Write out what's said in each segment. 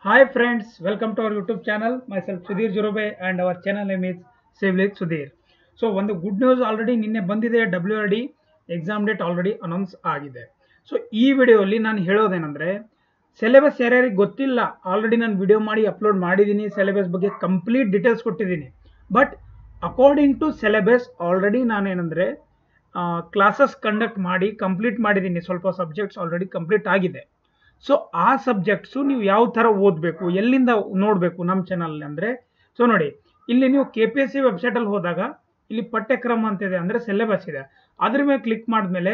Hi friends, welcome to our YouTube channel. Myself Sudhir Jurube and our channel name is Save with Sudhir. So ಒಂದು good news already ನಿನ್ನೆ ಬಂದಿದೆ W R D exam date already announce ಆಗಿದೆ so ಈ ವಿಡಿಯೋಲಿ ನಾನು ಹೇಳೋದೇನೆಂದರೆ syllabus ಯಾರ್ಯಾರಿಗೆ ಗೊತ್ತಿಲ್ಲ already ನಾನು ವಿಡಿಯೋ ಮಾಡಿ ಅಪ್ಲೋಡ್ ಮಾಡಿದ್ದೀನಿ ಸಿಲೆಬಸ್ ಬಗ್ಗೆ ಕಂಪ್ಲೀಟ್ ಡೀಟೇಲ್ಸ್ ಕೊಟ್ಟಿದ್ದೀನಿ but according to syllabus already ನಾನೇನೆಂದರೆ ಕ್ಲಾಸಸ್ ಕಂಡಕ್ಟ್ ಮಾಡಿ ಕಂಪ್ಲೀಟ್ ಮಾಡಿದ್ದೀನಿ ಸ್ವಲ್ಪ ಸಬ್ಜೆಕ್ಟ್ಸ್ ಆಲ್ರೆಡಿ ಕಂಪ್ಲೀಟ್ ಆಗಿದೆ ಸೊ ಆ ಸಬ್ಜೆಕ್ಟ್ಸು ನೀವು ಯಾವ ಥರ ಓದಬೇಕು ಎಲ್ಲಿಂದ ನೋಡಬೇಕು ನಮ್ಮ ಚಾನಲ್ ಅಂದರೆ ಸೊ ನೋಡಿ ಇಲ್ಲಿ ನೀವು ಕೆ ಪಿ ಎಸ್ ಸಿ ವೆಬ್ಸೈಟಲ್ಲಿ ಹೋದಾಗ ಇಲ್ಲಿ ಪಠ್ಯಕ್ರಮ ಅಂತಿದೆ ಅಂದರೆ ಸಿಲೆಬಸ್ ಇದೆ ಅದ್ರ ಮೇಲೆ ಕ್ಲಿಕ್ ಮಾಡಿದ್ಮೇಲೆ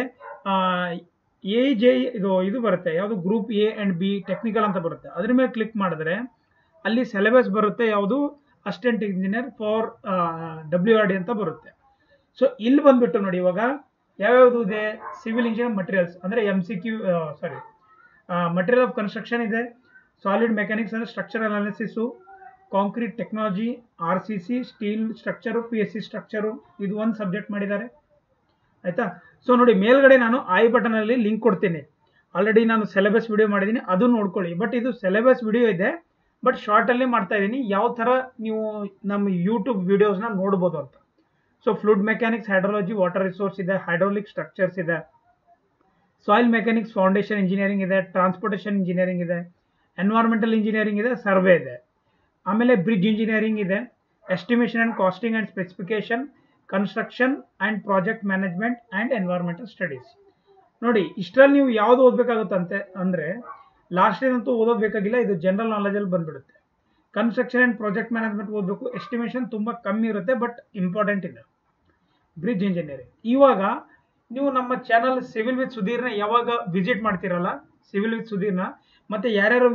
ಎ ಜೆ ಇದು ಇದು ಬರುತ್ತೆ ಯಾವುದು group A and B technical ಅಂತ ಬರುತ್ತೆ ಅದ್ರ ಮೇಲೆ ಕ್ಲಿಕ್ ಮಾಡಿದ್ರೆ ಅಲ್ಲಿ ಸಿಲೆಬಸ್ ಬರುತ್ತೆ ಯಾವುದು assistant engineer for W R D ಅಂತ ಬರುತ್ತೆ ಸೊ ಇಲ್ಲಿ ಬಂದ್ಬಿಟ್ಟು ನೋಡಿ ಇವಾಗ ಯಾವ್ಯಾವುದು ಇದೆ ಸಿವಿಲ್ ಇಂಜಿನಿಯರ್ ಮಟೀರಿಯಲ್ಸ್ ಅಂದರೆ M C Q sorry material of construction ಇದೆ ಸಾಲಿಡ್ ಮೆಕ್ಯಾನಿಕ್ಸ್ ಅಂದರೆ structure analysis concrete technology R C C steel structure P S C structure ಇದು ಒಂದು ಸಬ್ಜೆಕ್ಟ್ ಮಾಡಿದ್ದಾರೆ ಆಯಿತಾ ಸೊ ನೋಡಿ ಮೇಲ್ಗಡೆ ನಾನು ಐ ಬಟನಲ್ಲಿ ಲಿಂಕ್ ಕೊಡ್ತೀನಿ ಆಲ್ರೆಡಿ ನಾನು ಸಿಲೆಬಸ್ ವಿಡಿಯೋ ಮಾಡಿದ್ದೀನಿ ಅದು ನೋಡ್ಕೊಳ್ಳಿ ಬಟ್ ಇದು ಸಿಲೆಬಸ್ ವಿಡಿಯೋ ಇದೆ ಬಟ್ ಶಾರ್ಟಲ್ಲಿ ಮಾಡ್ತಾ ಇದ್ದೀನಿ ಯಾವ ಥರ ನೀವು ನಮ್ಮ ಯೂಟ್ಯೂಬ್ ವಿಡಿಯೋಸ್ನ ನೋಡ್ಬೋದು ಅಂತ so fluid mechanics hydrology water resource ಇದೆ ಹೈಡ್ರಾಲಿಕ್ ಸ್ಟ್ರಕ್ಚರ್ಸ್ ಇದೆ ಸಾಯಿಲ್ ಮೆಕ್ಯಾನಿಕ್ಸ್ ಫೌಂಡೇಶನ್ ಇಂಜಿನಿಯರಿಂಗ್ ಇದೆ ಟ್ರಾನ್ಸ್ಪೋರ್ಟೇಷನ್ ಇಂಜಿನಿಯರಿಂಗ್ ಇದೆ ಎನ್ವೈರ್ಮೆಂಟಲ್ ಇಂಜಿನಿಯರಿಂಗ್ ಇದೆ ಸರ್ವೆ ಇದೆ ಆಮೇಲೆ ಬ್ರಿಡ್ಜ್ ಇಂಜಿನಿಯರಿಂಗ್ ಇದೆ estimation and costing and specification construction and project management and environmental studies ನೋಡಿ ಇಷ್ಟರಲ್ಲಿ ನೀವು ಯಾವುದು ಓದಬೇಕಾಗುತ್ತಂತೆ ಅಂದರೆ ಲಾಸ್ಟ್ ಅಂತೂ ಓದೋದು ಬೇಕಾಗಿಲ್ಲ ಇದು ಜನರಲ್ ನಾಲೆಜಲ್ಲಿ ಬಂದ್ಬಿಡುತ್ತೆ ಕನ್ಸ್ಟ್ರಕ್ಷನ್ ಆ್ಯಂಡ್ ಪ್ರಾಜೆಕ್ಟ್ ಮ್ಯಾನೇಜ್ಮೆಂಟ್ ಓದಬೇಕು ಎಸ್ಟಿಮೇಷನ್ ತುಂಬ ಕಮ್ಮಿ ಇರುತ್ತೆ ಬಟ್ ಇಂಪಾರ್ಟೆಂಟ್ ಇದೆ ಬ್ರಿಡ್ಜ್ ಇಂಜಿನಿಯರಿಂಗ್ ಇವಾಗ ನೀವು ನಮ್ಮ ಚಾನಲ್ ಸಿವಿಲ್ ವಿತ್ ಸುಧೀರ್ನ ಯಾವಾಗ ವಿಸಿಟ್ ಮಾಡ್ತೀರಲ್ಲ ಸಿವಿಲ್ ವಿತ್ ಸುಧೀರ್ನ ಮತ್ತು ಯಾರ್ಯಾರು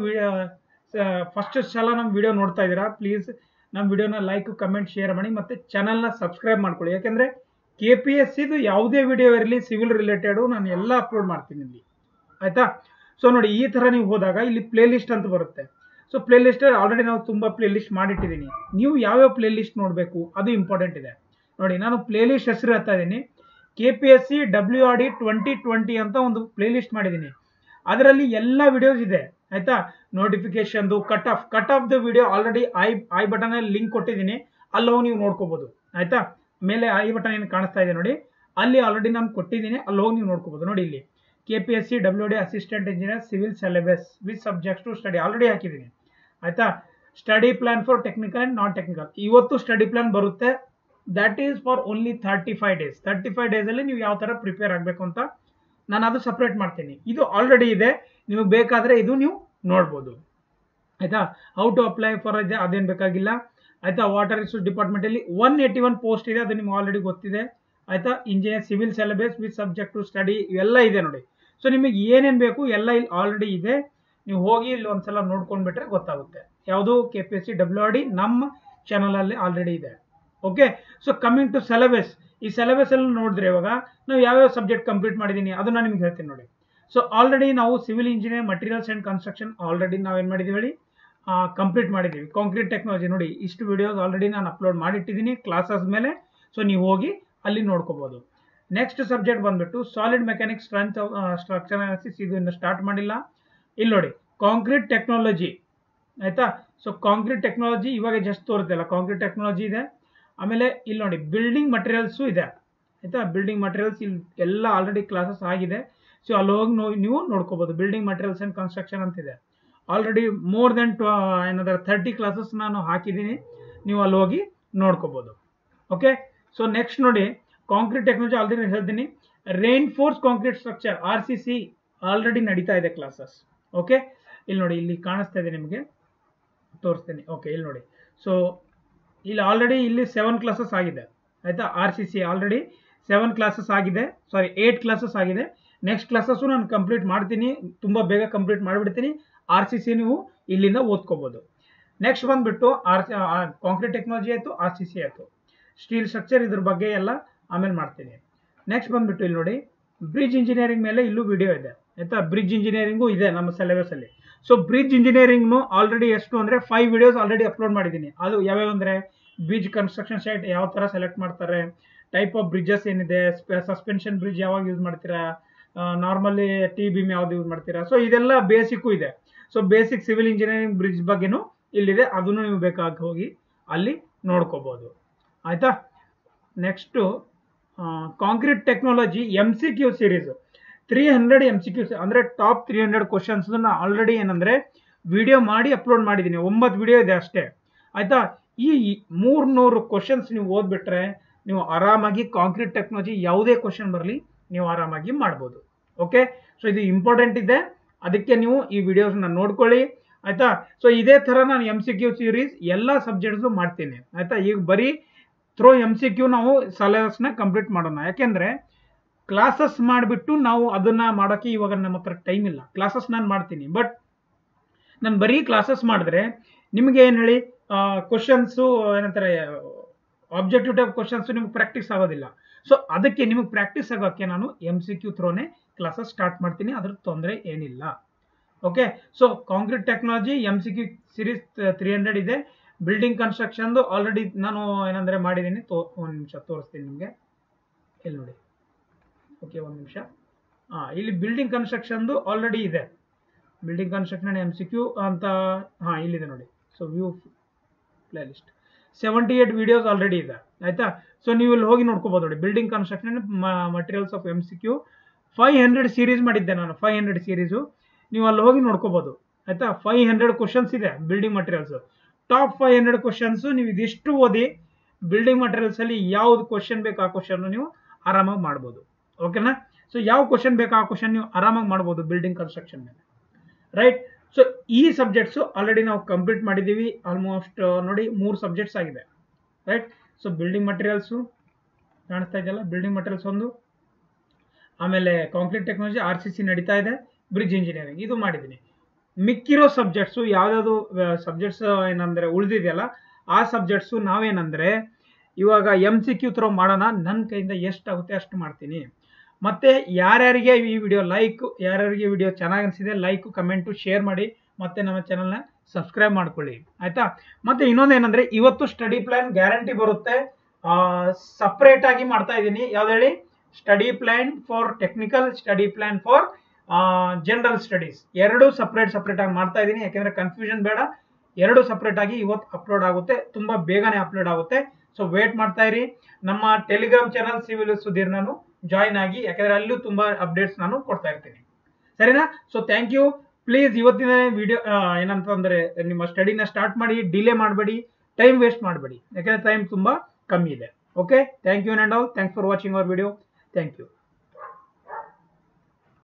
ಫಸ್ಟ್ ಸಲ ನಮ್ಮ ವಿಡಿಯೋ ನೋಡ್ತಾ ಇದ್ದೀರಾ ಪ್ಲೀಸ್ ನಮ್ಮ ವಿಡಿಯೋನ ಲೈಕ್ ಕಮೆಂಟ್ ಶೇರ್ ಮಾಡಿ ಮತ್ತು ಚಾನಲ್ನ ಸಬ್ಸ್ಕ್ರೈಬ್ ಮಾಡ್ಕೊಳ್ಳಿ ಯಾಕೆಂದರೆ ಕೆ ಪಿ ಎಸ್ ಸಿದು ಯಾವುದೇ ವಿಡಿಯೋ ಇರಲಿ ಸಿವಿಲ್ ರಿಲೇಟೆಡು ನಾನು ಎಲ್ಲ ಅಪ್ಲೋಡ್ ಮಾಡ್ತೀನಿ ಇಲ್ಲಿ ಆಯಿತಾ ಸೊ ನೋಡಿ ಈ ಥರ ನೀವು ಹೋದಾಗ ಇಲ್ಲಿ ಪ್ಲೇ ಲಿಸ್ಟ್ ಅಂತ ಬರುತ್ತೆ ಸೊ ಪ್ಲೇ ಲಿಸ್ಟಲ್ಲಿ ಆಲ್ರೆಡಿ ನಾವು ತುಂಬ ಪ್ಲೇ ಲಿಸ್ಟ್ ಮಾಡಿಟ್ಟಿದ್ದೀನಿ ನೀವು ಯಾವ್ಯಾವ ಪ್ಲೇ ಲಿಸ್ಟ್ ನೋಡಬೇಕು ಅದು ಇಂಪಾರ್ಟೆಂಟ್ ಇದೆ ನೋಡಿ ನಾನು ಪ್ಲೇ ಲಿಸ್ಟ್ ಹೆಸರು ಹೇಳ್ತಾ ಇದ್ದೀನಿ K P S C W R D twenty twenty ಅಂತ ಒಂದು ಪ್ಲೇ ಲಿಸ್ಟ್ ಮಾಡಿದ್ದೀನಿ ಅದರಲ್ಲಿ ಎಲ್ಲ ವಿಡಿಯೋಸ್ ಇದೆ ಆಯ್ತಾ ನೋಟಿಫಿಕೇಶನ್ದು cut off cut off the video already I I ಬಟನಲ್ಲಿ ಲಿಂಕ್ ಕೊಟ್ಟಿದ್ದೀನಿ ಅಲ್ಲಿ ಹೋಗಿ ನೀವು ನೋಡ್ಕೋಬೋದು ಆಯ್ತಾ ಮೇಲೆ ಐ ಬಟನ್ ಏನು ಕಾಣಿಸ್ತಾ ಇದೆ ನೋಡಿ ಅಲ್ಲಿ ಆಲ್ರೆಡಿ ನಾನು ಕೊಟ್ಟಿದ್ದೀನಿ ಅಲ್ಲಿ ಹೋಗಿ ನೀವು ನೋಡ್ಕೋಬೋದು ನೋಡಿ ಇಲ್ಲಿ K P S C W D assistant engineer civil syllabus with subjects to study already ಹಾಕಿದ್ದೀನಿ ಆಯ್ತಾ study plan for technical and non technical ಇವತ್ತು ಸ್ಟಡಿ ಪ್ಲಾನ್ ಬರುತ್ತೆ that is for only thirty five days thirty five ಡೇಸಲ್ಲಿ ನೀವು ಯಾವ ಥರ prepare ಆಗಬೇಕು ಅಂತ ನಾನು ಅದು ಸಪ್ರೇಟ್ ಮಾಡ್ತೀನಿ ಇದು ಆಲ್ರೆಡಿ ಇದೆ ನಿಮಗೆ ಬೇಕಾದರೆ ಇದು ನೀವು ನೋಡ್ಬೋದು ಆಯಿತಾ ಹೌ ಟು ಅಪ್ಲೈ ಫಾರ್ ಇದೆ ಅದೇನು ಬೇಕಾಗಿಲ್ಲ ಆಯಿತಾ ವಾಟರ್ ರಿಸೋರ್ಸ್ ಡಿಪಾರ್ಟ್ಮೆಂಟಲ್ಲಿ ಒನ್ ಏಯ್ಟಿ ಒನ್ ಪೋಸ್ಟ್ ಇದೆ ಅದು ನಿಮ್ಗೆ ಆಲ್ರೆಡಿ ಗೊತ್ತಿದೆ ಆಯಿತಾ engineer civil syllabus with subject to study ಇವೆಲ್ಲ ಇದೆ ನೋಡಿ ಸೊ ನಿಮಗೆ ಏನೇನು ಬೇಕು ಎಲ್ಲ ಇಲ್ಲಿ ಆಲ್ರೆಡಿ ಇದೆ ನೀವು ಹೋಗಿ ಇಲ್ಲಿ ಒಂದ್ಸಲ ನೋಡ್ಕೊಂಡ್ಬಿಟ್ರೆ ಗೊತ್ತಾಗುತ್ತೆ ಯಾವುದು K P S C W R D ನಮ್ಮ ಚಾನಲಲ್ಲಿ ಆಲ್ರೆಡಿ ಇದೆ okay so coming to syllabus ಈ ಸಿಲೆಬಸ್ ಎಲ್ಲ ನೋಡಿದ್ರೆ ಇವಾಗ ನಾವು ಯಾವ್ಯಾವ ಸಬ್ಜೆಕ್ಟ್ ಕಂಪ್ಲೀಟ್ ಮಾಡಿದ್ದೀನಿ ಅದು ನಾನು ನಿಮ್ಗೆ ಹೇಳ್ತೀನಿ ನೋಡಿ ಸೊ ಆಲ್ರೆಡಿ ನಾವು civil engineer materials and construction already ನಾವೇನು ಮಾಡಿದ್ದೀವಿ ಹೇಳಿ ಕಂಪ್ಲೀಟ್ ಮಾಡಿದ್ದೀವಿ ಕಾಂಕ್ರೀಟ್ ಟೆಕ್ನಾಲಜಿ ನೋಡಿ ಇಷ್ಟು ವಿಡಿಯೋಸ್ ಆಲ್ರೆಡಿ ನಾನು ಅಪ್ಲೋಡ್ ಮಾಡಿಟ್ಟಿದ್ದೀನಿ ಕ್ಲಾಸಸ್ ಮೇಲೆ ಸೊ ನೀವು ಹೋಗಿ ಅಲ್ಲಿ ನೋಡ್ಕೋಬೋದು ನೆಕ್ಸ್ಟ್ ಸಬ್ಜೆಕ್ಟ್ ಬಂದ್ಬಿಟ್ಟು solid mechanics strength structure analysis ಇದು ಇನ್ನು ಸ್ಟಾರ್ಟ್ ಮಾಡಿಲ್ಲ ಇಲ್ಲಿ ನೋಡಿ ಕಾಂಕ್ರೀಟ್ ಟೆಕ್ನಾಲಜಿ ಆಯಿತಾ ಸೊ ಕಾಂಕ್ರೀಟ್ ಟೆಕ್ನಾಲಜಿ ಇವಾಗ ಜಸ್ಟ್ ತೋರುತ್ತಲ್ಲ ಕಾಂಕ್ರೀಟ್ ಟೆಕ್ನಾಲಜಿ ಇದೆ ಆಮೇಲೆ ಇಲ್ಲಿ ನೋಡಿ ಬಿಲ್ಡಿಂಗ್ ಮಟೀರಿಯಲ್ಸು ಇದೆ ಆಯಿತಾ ಬಿಲ್ಡಿಂಗ್ ಮಟೀರಿಯಲ್ಸ್ ಇಲ್ಲಿ ಎಲ್ಲ ಆಲ್ರೆಡಿ ಕ್ಲಾಸಸ್ ಆಗಿದೆ ಸೊ ಅಲ್ಲಿ ಹೋಗಿ ನೀವು ನೋಡ್ಕೋಬೋದು ಬಿಲ್ಡಿಂಗ್ ಮಟೀರಿಯಲ್ಸ್ ಆ್ಯಂಡ್ ಕನ್ಸ್ಟ್ರಕ್ಷನ್ ಅಂತಿದೆ ಆಲ್ರೆಡಿ ಮೋರ್ ದೆನ್ ಟ್ವ ಏನಾದ್ರೆ ಥರ್ಟಿ ಕ್ಲಾಸಸ್ ನಾನು ಹಾಕಿದ್ದೀನಿ ನೀವು ಅಲ್ಲಿ ಹೋಗಿ ನೋಡ್ಕೋಬೋದು ಓಕೆ ಸೊ ನೆಕ್ಸ್ಟ್ ನೋಡಿ ಕಾಂಕ್ರೀಟ್ ಟೆಕ್ನಾಲಜಿ ಆಲ್ರೆಡಿ ಹೇಳ್ತೀನಿ reinforce concrete structure R C C already ನಡೀತಾ ಇದೆ ಕ್ಲಾಸಸ್ ಓಕೆ ಇಲ್ಲಿ ನೋಡಿ ಇಲ್ಲಿ ಕಾಣಿಸ್ತಾ ಇದೆ ನಿಮಗೆ ತೋರಿಸ್ತೀನಿ ಓಕೆ ಇಲ್ಲಿ ನೋಡಿ ಸೊ ಇಲ್ಲಿ ಆಲ್ರೆಡಿ ಇಲ್ಲಿ ಸೆವೆನ್ ಕ್ಲಾಸಸ್ ಆಗಿದೆ ಆಯಿತಾ R C C already seven classes ಆಗಿದೆ ಸಾರಿ ಏಯ್ಟ್ ಕ್ಲಾಸಸ್ ಆಗಿದೆ ನೆಕ್ಸ್ಟ್ ಕ್ಲಾಸಸ್ಸು ನಾನು ಕಂಪ್ಲೀಟ್ ಮಾಡ್ತೀನಿ ತುಂಬ ಬೇಗ ಕಂಪ್ಲೀಟ್ ಮಾಡಿಬಿಡ್ತೀನಿ ಆರ್ ಸಿ ಸಿ ನೀವು ಇಲ್ಲಿಂದ ಓದ್ಕೋಬೋದು ನೆಕ್ಸ್ಟ್ ಬಂದುಬಿಟ್ಟು ಆರ್ ಸಿ ಕಾಂಕ್ರೀಟ್ ಟೆಕ್ನಾಲಜಿ ಆಯಿತು ಆರ್ ಸಿ ಸಿ ಆಯಿತು ಸ್ಟೀಲ್ ಸ್ಟ್ರಕ್ಚರ್ ಇದ್ರ ಬಗ್ಗೆ ಎಲ್ಲ ಆಮೇಲೆ ಮಾಡ್ತೀನಿ ನೆಕ್ಸ್ಟ್ ಬಂದುಬಿಟ್ಟು ಇಲ್ಲಿ ನೋಡಿ ಬ್ರಿಡ್ಜ್ ಇಂಜಿನಿಯರಿಂಗ್ ಮೇಲೆ ಇಲ್ಲೂ ವಿಡಿಯೋ ಇದೆ ಆಯಿತಾ ಬ್ರಿಡ್ಜ್ ಇಂಜಿನಿಯರಿಂಗು ಇದೆ ನಮ್ಮ ಸಿಲೆಬಸಲ್ಲಿ ಸೊ ಬ್ರಿಡ್ಜ್ ಇಂಜಿನಿಯರಿಂಗ್ನು ಆಲ್ರೆಡಿ ಎಷ್ಟು ಅಂದರೆ ಫೈವ್ ವಿಡಿಯೋಸ್ ಆಲ್ರೆಡಿ ಅಪ್ಲೋಡ್ ಮಾಡಿದ್ದೀನಿ ಅದು ಯಾವ್ಯಾವ ಅಂದರೆ ಬ್ರಿಡ್ಜ್ ಕನ್ಸ್ಟ್ರಕ್ಷನ್ ಸೈಟ್ ಯಾವ ಥರ ಸೆಲೆಕ್ಟ್ ಮಾಡ್ತಾರೆ ಟೈಪ್ ಆಫ್ ಬ್ರಿಡ್ಜಸ್ ಏನಿದೆ ಸಸ್ಪೆನ್ಷನ್ ಬ್ರಿಡ್ಜ್ ಯಾವಾಗ ಯೂಸ್ ಮಾಡ್ತೀರಾ ನಾರ್ಮಲಿ ಟಿ ಬಿಮ್ ಯಾವ್ದು ಯೂಸ್ ಮಾಡ್ತೀರಾ ಸೊ ಇದೆಲ್ಲ ಬೇಸಿಕ್ಕು ಇದೆ so basic civil engineering bridge ಬಗ್ಗೆನೂ ಇಲ್ಲಿದೆ ಅದನ್ನು ನೀವು ಬೇಕಾಗಿ ಹೋಗಿ ಅಲ್ಲಿ ನೋಡ್ಕೋಬಹುದು ಆಯ್ತಾ next concrete technology M C Q series three hundred M C Q ಅಂದರೆ ಟಾಪ್ ತ್ರೀ ಹಂಡ್ರೆಡ್ ಕ್ವಶನ್ಸ್ ನಾನು ಆಲ್ರೆಡಿ ಏನಂದರೆ ವಿಡಿಯೋ ಮಾಡಿ ಅಪ್ಲೋಡ್ ಮಾಡಿದ್ದೀನಿ ಒಂಬತ್ತು ವಿಡಿಯೋ ಇದೆ ಅಷ್ಟೇ ಆಯ್ತಾ ಈ ಮೂರ್ನೂರು ಕ್ವಶನ್ಸ್ ನೀವು ಓದ್ಬಿಟ್ರೆ ನೀವು ಆರಾಮಾಗಿ ಕಾಂಕ್ರೀಟ್ ಟೆಕ್ನಾಲಜಿ ಯಾವುದೇ ಕ್ವಶನ್ ಬರಲಿ ನೀವು ಆರಾಮಾಗಿ ಮಾಡ್ಬೋದು ಓಕೆ ಸೊ ಇದು ಇಂಪಾರ್ಟೆಂಟ್ ಇದೆ ಅದಕ್ಕೆ ನೀವು ಈ ವಿಡಿಯೋಸ್ನ ನೋಡ್ಕೊಳ್ಳಿ ಆಯ್ತಾ ಸೊ ಇದೇ ಥರ ನಾನು ಎಮ್ ಸಿ ಕ್ಯೂ ಸೀರೀಸ್ ಎಲ್ಲ ಸಬ್ಜೆಕ್ಟ್ಸು ಮಾಡ್ತೀನಿ ಆಯ್ತಾ ಈಗ ಬರೀ ಥ್ರೋ ಎಮ್ ಸಿ ಕ್ಯೂ ನಾವು ಸಿಲೆಬಸ್ನ ಕಂಪ್ಲೀಟ್ ಮಾಡೋಣ ಯಾಕೆಂದರೆ ಕ್ಲಾಸಸ್ ಮಾಡಿಬಿಟ್ಟು ನಾವು ಅದನ್ನ ಮಾಡೋಕ್ಕೆ ಇವಾಗ ನಮ್ಮ ಹತ್ರ ಟೈಮ್ ಇಲ್ಲ ಕ್ಲಾಸಸ್ ನಾನು ಮಾಡ್ತೀನಿ ಬಟ್ ನಾನು ಬರೀ ಕ್ಲಾಸಸ್ ಮಾಡಿದ್ರೆ ನಿಮಗೆ ಏನು ಹೇಳಿ ಕ್ವಶನ್ಸು ಏನಂತಾರೆ ಆಬ್ಜೆಕ್ಟಿವ್ ಟೈಪ್ ಕ್ವಶನ್ಸು ನಿಮ್ಗೆ ಪ್ರಾಕ್ಟೀಸ್ ಆಗೋದಿಲ್ಲ ಸೊ ಅದಕ್ಕೆ ನಿಮಗೆ ಪ್ರಾಕ್ಟೀಸ್ ಆಗೋಕ್ಕೆ ನಾನು ಎಮ್ ಸಿ ಕ್ಯೂ ಥ್ರೋನೇ ಕ್ಲಾಸಸ್ ಸ್ಟಾರ್ಟ್ ಮಾಡ್ತೀನಿ ಅದ್ರ ತೊಂದರೆ ಏನಿಲ್ಲ okay so concrete technology M C Q series three hundred ಇದೆ ಬಿಲ್ಡಿಂಗ್ ಕನ್ಸ್ಟ್ರಕ್ಷನ್ದು ಆಲ್ರೆಡಿ ನಾನು ಏನಂದರೆ ಮಾಡಿದ್ದೀನಿ ತೋ ಒಂದು ನಿಮಿಷ ತೋರಿಸ್ತೀನಿ ನಿಮಗೆ ಇಲ್ಲಿ ನೋಡಿ ಓಕೆ ಒಂದು ನಿಮಿಷ ಹಾಂ ಇಲ್ಲಿ ಬಿಲ್ಡಿಂಗ್ ಕನ್ಸ್ಟ್ರಕ್ಷನ್ದು ಆಲ್ರೆಡಿ ಇದೆ building construction M C Q ಅಂತ ಹಾಂ ಇಲ್ಲಿದೆ ನೋಡಿ so view playlist seventy eight videos already ಇದೆ ಆಯ್ತಾ ಸೊ ನೀವು ಇಲ್ಲಿ ಹೋಗಿ ನೋಡ್ಕೋಬೋದು ನೋಡಿ building construction materials of M C Q five hundred series ಮಾಡಿದ್ದೆ ನಾನು ಫೈವ್ ಹಂಡ್ರೆಡ್ ಸೀರೀಸು ನೀವು ಅಲ್ಲಿ ಹೋಗಿ ನೋಡ್ಕೋಬೋದು ಆಯ್ತಾ ಫೈವ್ ಹಂಡ್ರೆಡ್ ಕ್ವಶನ್ಸ್ ಇದೆ building materials top five hundred questions ನೀವು ಇದಿಷ್ಟು ಓದಿ ಬಿಲ್ಡಿಂಗ್ ಮಟೀರಿಯಲ್ಸ್ ಅಲ್ಲಿ ಯಾವ್ದು ಕ್ವಶನ್ ಬೇಕು ಆ ಕ್ವಶನ್ ನೀವು ಆರಾಮಾಗಿ ಮಾಡ್ಬೋದು ಓಕೆನಾ ಸೊ ಯಾವ ಕ್ವಶನ್ ಬೇಕು ಆ ಕ್ವಶನ್ ನೀವು ಆರಾಮಾಗಿ ಮಾಡ್ಬೋದು ಬಿಲ್ಡಿಂಗ್ ಕನ್ಸ್ಟ್ರಕ್ಷನ್ ಮೇಲೆ ರೈಟ್ ಸೊ ಈ ಸಬ್ಜೆಕ್ಟ್ಸು ಆಲ್ರೆಡಿ ನಾವು ಕಂಪ್ಲೀಟ್ ಮಾಡಿದ್ದೀವಿ ಆಲ್ಮೋಸ್ಟ್ ನೋಡಿ ಮೂರು ಸಬ್ಜೆಕ್ಟ್ಸ್ ಆಗಿದೆ ರೈಟ್ ಸೊ ಬಿಲ್ಡಿಂಗ್ ಮಟೀರಿಯಲ್ಸು ಕಾಣಿಸ್ತಾ ಇದೆಯಲ್ಲ ಬಿಲ್ಡಿಂಗ್ ಮಟೀರಿಯಲ್ಸ್ ಒಂದು ಆಮೇಲೆ concrete technology R C C ನಡೀತಾ ಇದೆ ಬ್ರಿಡ್ಜ್ ಇಂಜಿನಿಯರಿಂಗ್ ಇದು ಮಾಡಿದ್ದೀನಿ ಮಿಕ್ಕಿರೋ ಸಬ್ಜೆಕ್ಟ್ಸು ಯಾವ್ಯಾವುದು ಸಬ್ಜೆಕ್ಟ್ಸ್ ಏನಂದ್ರೆ ಉಳಿದಿದೆಯಲ್ಲ ಆ ಸಬ್ಜೆಕ್ಟ್ಸು ನಾವೇನಂದ್ರೆ ಇವಾಗ ಎಮ್ ಸಿ ಕ್ಯೂ ಥ್ರೋ ಮಾಡೋಣ ನನ್ನ ಕೈಯಿಂದ ಎಷ್ಟಾಗುತ್ತೆ ಅಷ್ಟು ಮಾಡ್ತೀನಿ ಮತ್ತೆ ಯಾರ್ಯಾರಿಗೆ ಈ ವಿಡಿಯೋ ಲೈಕ್ ಯಾರ್ಯಾರಿಗೆ ವಿಡಿಯೋ ಚೆನ್ನಾಗಿ ಅನಿಸಿದೆ ಲೈಕ್ ಕಮೆಂಟು ಶೇರ್ ಮಾಡಿ ಮತ್ತೆ ನಮ್ಮ ಚಾನಲ್ನ ಸಬ್ಸ್ಕ್ರೈಬ್ ಮಾಡ್ಕೊಳ್ಳಿ ಆಯ್ತಾ ಮತ್ತೆ ಇನ್ನೊಂದೇನಂದ್ರೆ ಇವತ್ತು ಸ್ಟಡಿ ಪ್ಲಾನ್ ಗ್ಯಾರಂಟಿ ಬರುತ್ತೆ ಸಪ್ರೇಟ್ ಆಗಿ ಮಾಡ್ತಾ ಇದ್ದೀನಿ ಯಾವ್ದು ಹೇಳಿ study plan for technical study plan for general studies ಎರಡು ಸಪ್ರೇಟ್ ಸಪ್ರೇಟ್ ಆಗಿ ಮಾಡ್ತಾ ಇದ್ದೀನಿ ಯಾಕೆಂದ್ರೆ ಕನ್ಫ್ಯೂಷನ್ ಬೇಡ ಎರಡು ಸಪ್ರೇಟ್ ಆಗಿ ಇವತ್ತು ಅಪ್ಲೋಡ್ ಆಗುತ್ತೆ ತುಂಬಾ ಬೇಗನೆ ಅಪ್ಲೋಡ್ ಆಗುತ್ತೆ ಸೊ ವೇಟ್ ಮಾಡ್ತಾ ಇರಿ ನಮ್ಮ ಟೆಲಿಗ್ರಾಮ್ ಚಾನಲ್ ಸಿವಿಲ್ ಸುಧೀರ್ ನಾನು ಜಾಯಿನ್ ಆಗಿ ಯಾಕಂದ್ರೆ ಅಲ್ಲೂ ತುಂಬಾ ಅಪ್ಡೇಟ್ಸ್ ನಾನು ಕೊಡ್ತಾ ಇರ್ತೀನಿ ಸರಿನಾ ಸೊ ಥ್ಯಾಂಕ್ ಯು ಪ್ಲೀಸ್ ಇವತ್ತಿನ ವಿಡಿಯೋ ಏನಂತಂದ್ರೆ ನಿಮ್ಮ ಸ್ಟಡಿನ ಸ್ಟಾರ್ಟ್ ಮಾಡಿ ಡಿಲೇ ಮಾಡಬೇಡಿ ಟೈಮ್ ವೇಸ್ಟ್ ಮಾಡಬೇಡಿ ಯಾಕಂದ್ರೆ ಟೈಮ್ ತುಂಬಾ ಕಮ್ಮಿ ಇದೆ okay thank you and all thanks for watching our video thank you